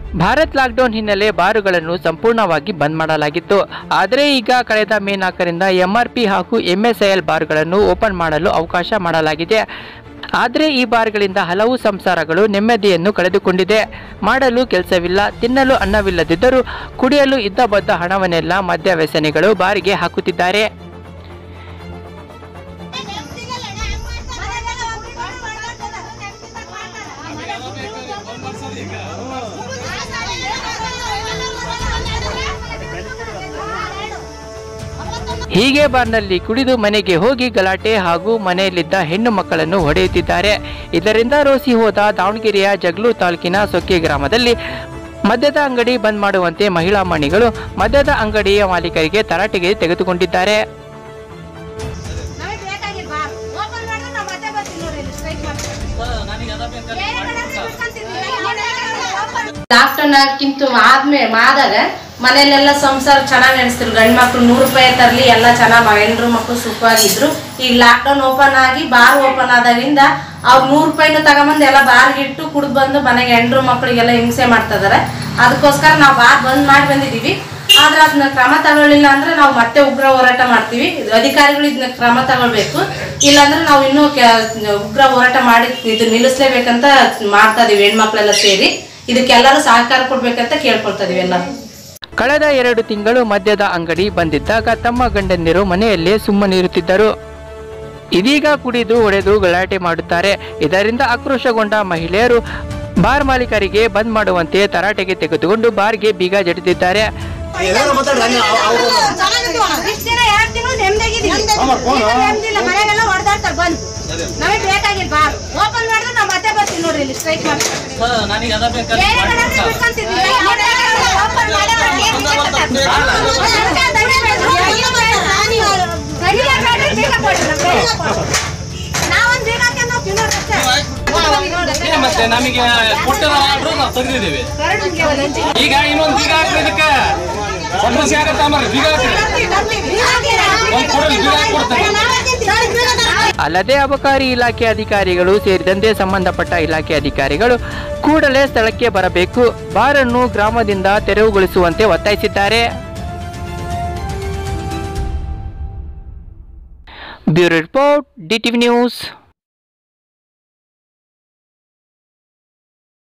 Bharat lockdown ಹಿನ್ನೆಲೆ ಬಾರುಗಳನ್ನು ಸಂಪೂರ್ಣವಾಗಿ ಬಂದ್ ಮಾಡಲಾಗಿತ್ತು ಆದರೆ ಈಗ ಕಳೆದ ಮೇ ನಾಲ್ಕರಿಂದ ಎಂಆರ್ಪಿ ಹಾಗೂ ಎಂಎಸ್ಐಎಲ್ ಬಾರ್ಗಳನ್ನು ಓಪನ್ ಮಾಡಲು ಅವಕಾಶ ಮಾಡಲಾಗಿದೆ ಆದರೆ ಈ ಬಾರ್ಗಳಿಂದ ಹಲವು ಸಂಸಾರಗಳು ನೆಮ್ಮದಿಯನ್ನು ಕಳೆದುಕೊಂಡಿದೆ ಮಾಡಲು ಕೆಲಸವಿಲ್ಲ ತಿನ್ನಲು ಅನ್ನವಿಲ್ಲದಿದ್ದರೂ ಕುಡಿಯಲು ಇದ್ದ ಬದ್ದ ಹಣವನ್ನೆಲ್ಲ ಮದ್ಯ ವ್ಯಸನಿಗಳು ಬಾರಿಗೆ ಹಾಕುತ್ತಿದ್ದಾರೆ ಹೀಗೆ ಬಾರ್ನಲ್ಲಿ ಕುಡಿದು ಮನೆಗೆ ಹೋಗಿ ಗಲಾಟೆ ಹಾಗೂ ಮನೆಯಲ್ಲಿದ್ದ ಹೆಣ್ಣು ಮಕ್ಕಳನ್ನು ಹೊಡೆಯುತ್ತಿದ್ದಾರೆ ಇದರಿಂದ ರೋಸಿ ಹೋದ ದಾವಣಗೆರೆಯ ಜಗ್ಲು ತಾಲೂಕಿನ ಸೊಕ್ಕೆ ಗ್ರಾಮದಲ್ಲಿ ಮದ್ಯದ ಅಂಗಡಿ ಬಂದ್ ಮಾಡುವಂತೆ ಮಹಿಳಾ ಮಣಿಗಳು ಮದ್ಯದ ಅಂಗಡಿಯ ಮಾಲೀಕರಿಗೆ ತರಾಟೆಗೆ ತೆಗೆದುಕೊಂಡಿದ್ದಾರೆ ನಮಗೆ ಬೇಕಾಗಿಲ್ಲ ಬಾರ್ ಓಪನ್ ಮಾಡಿದ್ರೆ ನಾವು ಮತ್ತೆ ಬರ್ತೀವಿ ನೋಡ್ರಿ ಇಲ್ಲಿ ಸ್ಟ್ರೈಕ್ ಮಾಡ್ತೀವಿ ಬೇರೆ ಕಡೆ ಬಿಟ್ಕೊಂತಿದ್ವಿ ಲಾಕ್ಡೌನ್ ಆಗಿಂತ ಆದ್ಮೇಲೆ ಆದಾಗ ಮನೇಲೆಲ್ಲ ಸಂಸಾರ ಚೆನ್ನಾಗಿ ನಡೆಸ್ತಿರು ಗಂಡು ಮಕ್ಳು ನೂರು ರೂಪಾಯಿ ತರಲಿ ಎಲ್ಲ ಚೆನ್ನಾಗಿ ಹೆಣ್ರು ಮಕ್ಕಳು ಸುಖವಾಗಿದ್ರು ಈಗ ಲಾಕ್ಡೌನ್ ಓಪನ್ ಆಗಿ ಬಾರ್ ಓಪನ್ ಆದಾಗಿಂದ ಅವ್ರು ನೂರು ರೂಪಾಯಿನೂ ತಗೊಂಬಂದು ಎಲ್ಲ ಬಾರ್ಗೆ ಇಟ್ಟು ಕುಡ್ದು ಬಂದು ಮನೆಗೆ ಹೆಣ್ರು ಮಕ್ಕಳಿಗೆಲ್ಲ ಹಿಂಸೆ ಮಾಡ್ತಾ ಇದಾರೆ ಅದಕ್ಕೋಸ್ಕರ ನಾವು ಬಾರ್ ಬಂದ್ ಮಾಡಿ ಬಂದಿದೀವಿ ಆದ್ರೆ ಅದನ್ನ ಕ್ರಮ ತಗೊಳ್ಳಿಲ್ಲ ಅಂದ್ರೆ ನಾವು ಮತ್ತೆ ಉಗ್ರ ಹೋರಾಟ ಮಾಡ್ತೀವಿ ಇದು ಅಧಿಕಾರಿಗಳು ಇದನ್ನ ಕ್ರಮ ತಗೊಳ್ಬೇಕು ಇಲ್ಲಾಂದ್ರೆ ನಾವು ಇನ್ನೂ ಕೆ- ಉಗ್ರ ಹೋರಾಟ ಮಾಡಿ ಇದು ನಿಲ್ಲಿಸ್ಲೇಬೇಕಂತ ಮಾಡ್ತಾ ಇದೀವಿ ಹೆಣ್ಮಕ್ಳೆಲ್ಲ ಸೇರಿ ಇದಕ್ಕೆಲ್ಲರೂ ಸಹಕಾರ ಕೊಡ್ಬೇಕಂತ ಕೇಳ್ಕೊಳ್ತಾ ಇದೀವಿ ಎಲ್ಲ ಕಳೆದ ಎರಡು ತಿಂಗಳು ಮದ್ಯದ ಅಂಗಡಿ ಬಂದಿದ್ದಾಗ ತಮ್ಮ ಗಂಡಂದಿರು ಮನೆಯಲ್ಲೇ ಸುಮ್ಮನಿರುತ್ತಿದ್ದರು ಇದೀಗ ಕುಡಿದು ಹೊಡೆದು ಗಲಾಟೆ ಮಾಡುತ್ತಾರೆ ಇದರಿಂದ ಆಕ್ರೋಶಗೊಂಡ ಮಹಿಳೆಯರು ಬಾರ್ ಮಾಲೀಕರಿಗೆ ಬಂದ್ ಮಾಡುವಂತೆ ತರಾಟೆಗೆ ತೆಗೆದುಕೊಂಡು ಬಾರ್ಗೆ ಬೀಗ ಜಡಿದಿದ್ದಾರೆ ಏನಾದ್ರು ಮಾತಾಡ್ರಿ ಹಂಗೆ ಅವ್- ಅವ್ರು ಇಷ್ಟ್ ದಿನ ಎರಡ್ ತಿಂಗಳು ನೆಮ್ಮದಿಯಾಗಿದ್ದೀವಿ ಈಗ ನೆಮ್ಮದಿಲ್ಲ ಮನೆಗೆಲ್ಲ ಹೊಡೆದಾಡ್ತಾರೆ ಬಂದ್ ನಮಗೆ ಬೇಕಾಗಿಲ್ಲ ಬಾರ್ ಓಪನ್ ಮಾಡಿದ್ರೆ ನಾವು ಮತ್ತೆ ಬರ್ತೀವಿ ನೋಡ್ರಿ ಇಲ್ಲಿ ಸ್ಟ್ರೈಕ್ ಮಾಡ್ತೀವಿ ನನಗೆ ಅದ ಬೇಕಾದ್ರೆ ಬೇರೆ ಕಡೆ ಬಿಟ್ಕೊಂತಿದ್ವಿ ಓಪನ್ ನಾವೊಂದ್ ಬೀಗ ಹಾಕ್ಕೊಂಡು ಹೋಗ್ತೀವಿ ನೋಡ್ರಿ ಅಷ್ಟೇ. ಏ ಮತ್ತೆ ನಮಗೆ ಕೊಟ್ಟದ ಆರ್ಡ್ರು ನಾವು ತೆಗೆದಿದ್ದೀವಿ ಎರಡು ನಿಮ್ಗೆ ಒಂದು ಹಂಚಿಕೆ. ಈಗ ಇನ್ನೊಂದು ಬೀಗ ಹಾಕ್ರಿ ಇದಕ್ಕೆ ಸಮಸ್ಯೆ ಆಗತ್ತ ಮರ ಬೀಗ ಹಾಕ್ರಿ ಒಂದ್ ಕೊಡಲಿ ಬೀಗ ಹಾಕಿ ಕೊಡ್ತೇನೆ ಅಲ್ಲದೆ ಅಬಕಾರಿ ಇಲಾಖೆ ಅಧಿಕಾರಿಗಳು ಸೇರಿದಂತೆ ಸಂಬಂಧಪಟ್ಟ ಇಲಾಖೆ ಅಧಿಕಾರಿಗಳು ಕೂಡಲೇ ಸ್ಥಳಕ್ಕೆ ಬರಬೇಕು ಬಾರನ್ನು ಗ್ರಾಮದಿಂದ ತೆರವುಗೊಳಿಸುವಂತೆ ಒತ್ತಾಯಿಸಿದ್ದಾರೆ ಬ್ಯೂರೋ ರಿಪೋರ್ಟ್ ಡಿಟಿವಿ ನ್ಯೂಸ್